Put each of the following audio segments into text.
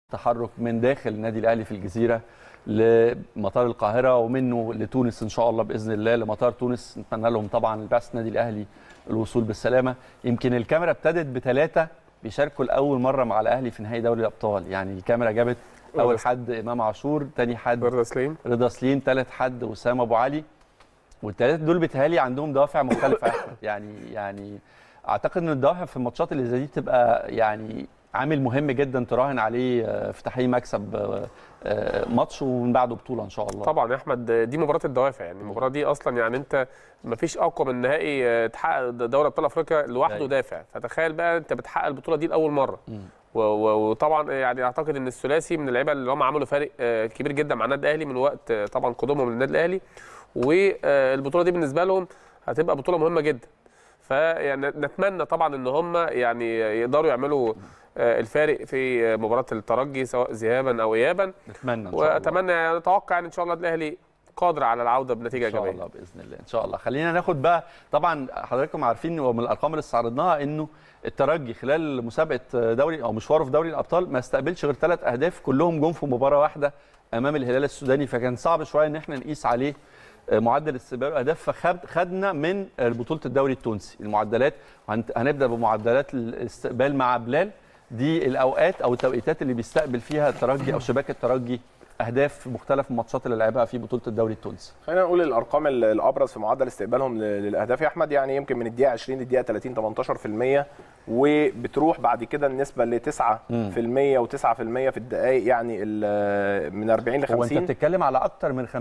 تحرك من داخل النادي الاهلي في الجزيره لمطار القاهره ومنه لتونس ان شاء الله باذن الله لمطار تونس نتمنى لهم طبعا البعثه النادي الاهلي الوصول بالسلامه يمكن الكاميرا ابتدت بثلاثه بيشاركوا لاول مره مع الاهلي في نهائي دوري الابطال يعني الكاميرا جابت اول حد امام عاشور ثاني حد رضا سليم رضا سليم ثالث حد وسام ابو علي والثلاثه دول بيتهيألي عندهم دوافع مختلفه يا أحمد. يعني يعني اعتقد ان الدوافع في الماتشات اللي زي دي تبقى يعني عامل مهم جدا تراهن عليه آه، في تحقيق مكسب آه، آه، ماتش ومن بعده بطوله ان شاء الله طبعا يا احمد دي مباراه الدوافع يعني المباراه دي اصلا يعني انت ما فيش اقوى من نهائي آه، تحقق دوري ابطال افريقيا لوحده أيوة. دافع فتخيل بقى انت بتحقق البطوله دي لاول مره مم. و- و- وطبعا يعني اعتقد ان الثلاثي من اللعيبه اللي هم عملوا فارق آه، كبير جدا مع النادي الاهلي من وقت آه، طبعا قدومهم للنادي الاهلي والبطوله دي بالنسبه لهم هتبقى بطوله مهمه جدا فيعني نتمنى طبعا ان هم يعني يقدروا يعملوا آه، الفارق في مباراه الترجي سواء ذهابا او ايابا نتمنى ان شاء الله واتمنى يعني اتوقع ان ان شاء الله الاهلي قادر على العوده بنتيجه ان شاء ايجابيه الله باذن الله ان شاء الله خلينا ناخد بقى طبعا حضراتكم عارفين ومن الارقام اللي استعرضناها انه الترجي خلال مسابقه دوري او مشواره في دوري الابطال ما استقبلش غير ثلاث اهداف كلهم جم في مباراه واحده امام الهلال السوداني فكان صعب شويه ان احنا نقيس عليه معدل استقبال الاهداف فخدنا من بطوله الدوري التونسي المعدلات وهنت- هنبدا بمعدلات الاستقبال مع بلال دي الاوقات او التوقيتات اللي بيستقبل فيها الترجي او شباك الترجي اهداف في مختلف الماتشات اللي لعبها في بطوله الدوري التونسي خلينا نقول الارقام ال- الابرز في معدل استقبالهم ل- للاهداف يا احمد يعني يمكن من الدقيقه 20 للدقيقه 30 18% وبتروح بعد كده النسبه ل 9% و9% في الدقائق يعني ال- من 40 ل هو انت 50 بتتكلم على اكتر من 50%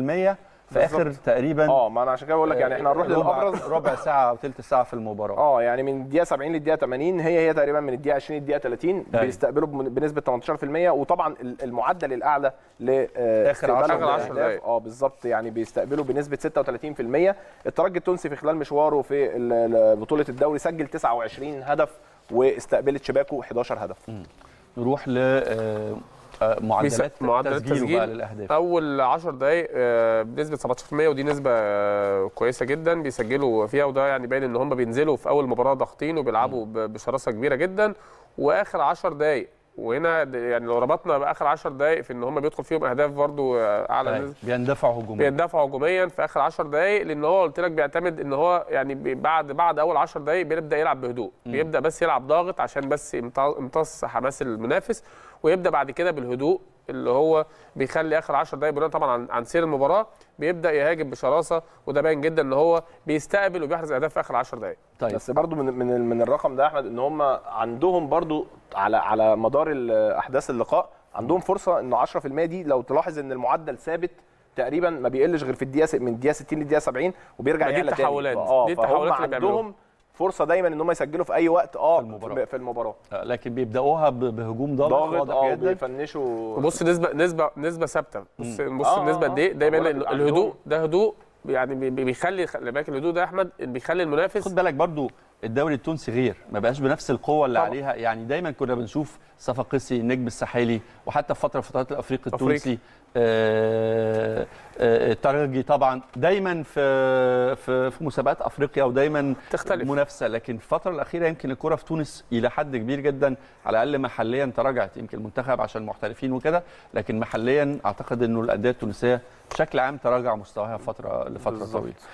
في اخر بالظبط. تقريبا اه ما انا عشان كده بقول لك يعني احنا هنروح ربع- للابرز ربع ساعه او ثلث ساعه في المباراه اه يعني من الدقيقه 70 للدقيقه 80 هي هي تقريبا من الدقيقه 20 للدقيقه 30 أيوة. بيستقبلوا بم- بنسبه 18% وطبعا ال- المعدل الاعلى ل آه، آخر استقبالهم عشر دقايق. للأهداف، دقايق. اه بالظبط يعني بيستقبلوا بنسبه 36% الترجي التونسي في خلال مشواره في ال- ال- بطوله الدوري سجل 29 هدف واستقبلت شباكه 11 هدف نروح ل آه، آه، معدلات بيس- معدلات تسجيله تسجيل. بقى للاهداف اول 10 دقائق آه، بنسبه 17% ودي نسبه آه، كويسه جدا بيسجلوا فيها وده يعني باين ان هم بينزلوا في اول مباراه ضاغطين وبيلعبوا ب- بشراسه كبيره جدا واخر 10 دقائق وهنا د- يعني لو ربطنا باخر 10 دقائق في ان هم بيدخل فيهم اهداف برضو آه، اعلى أيوة. نسبه بيندفعوا هجوميا بيدافعوا هجوميا في اخر 10 دقائق لان هو قلت لك بيعتمد ان هو يعني بي- بعد بعد اول 10 دقائق بيبدا يلعب بهدوء بيبدا بس يلعب ضاغط عشان بس يمتص يمتص حماس المنافس ويبدا بعد كده بالهدوء اللي هو بيخلي اخر 10 دقائق بناء طبعا عن, عن سير المباراه بيبدا يهاجم بشراسه وده باين جدا ان هو بيستقبل وبيحرز اهداف في اخر 10 دقائق طيب بس برضو من من من الرقم ده يا احمد ان هم عندهم برضو على على مدار ال- احداث اللقاء عندهم فرصه انه 10% دي لو تلاحظ ان المعدل ثابت تقريبا ما بيقلش غير في الدقيقه س- من الدقيقه 60 للدقيقه 70 وبيرجع ما دي يعلى تاني. التحولات. اه دي فهم التحولات اللي بيعملوها. عندهم فرصه دايما ان هم يسجلوا في اي وقت اه في المباراة. في- في المباراه آه، لكن بيبداوها ب- بهجوم ضاغط ضاغط واضح اه جدا بيفنشوا وبص نسبه نسبه نسبه ثابته بص بص آه، النسبه آه. قد ايه دايما بقول لك عندهم- الهدوء ده هدوء يعني بي- بي- بيخلي خلي بالك الهدوء ده يا احمد بيخلي المنافس خد بالك برضو الدوري التونسي غير ما بقاش بنفس القوه اللي طبعا. عليها يعني دايما كنا بنشوف صفاقسي النجم الساحلي وحتى في فتره من فترات الافريقي التونسي آه، آه، الترجي طبعا دايما في في في مسابقات افريقيا ودايما تختلف. منافسه لكن في الفتره الاخيره يمكن الكره في تونس الى حد كبير جدا على الاقل محليا تراجعت يمكن المنتخب عشان المحترفين وكده لكن محليا اعتقد انه الانديه التونسيه بشكل عام تراجع مستواها فتره لفتره بالظبط. طويله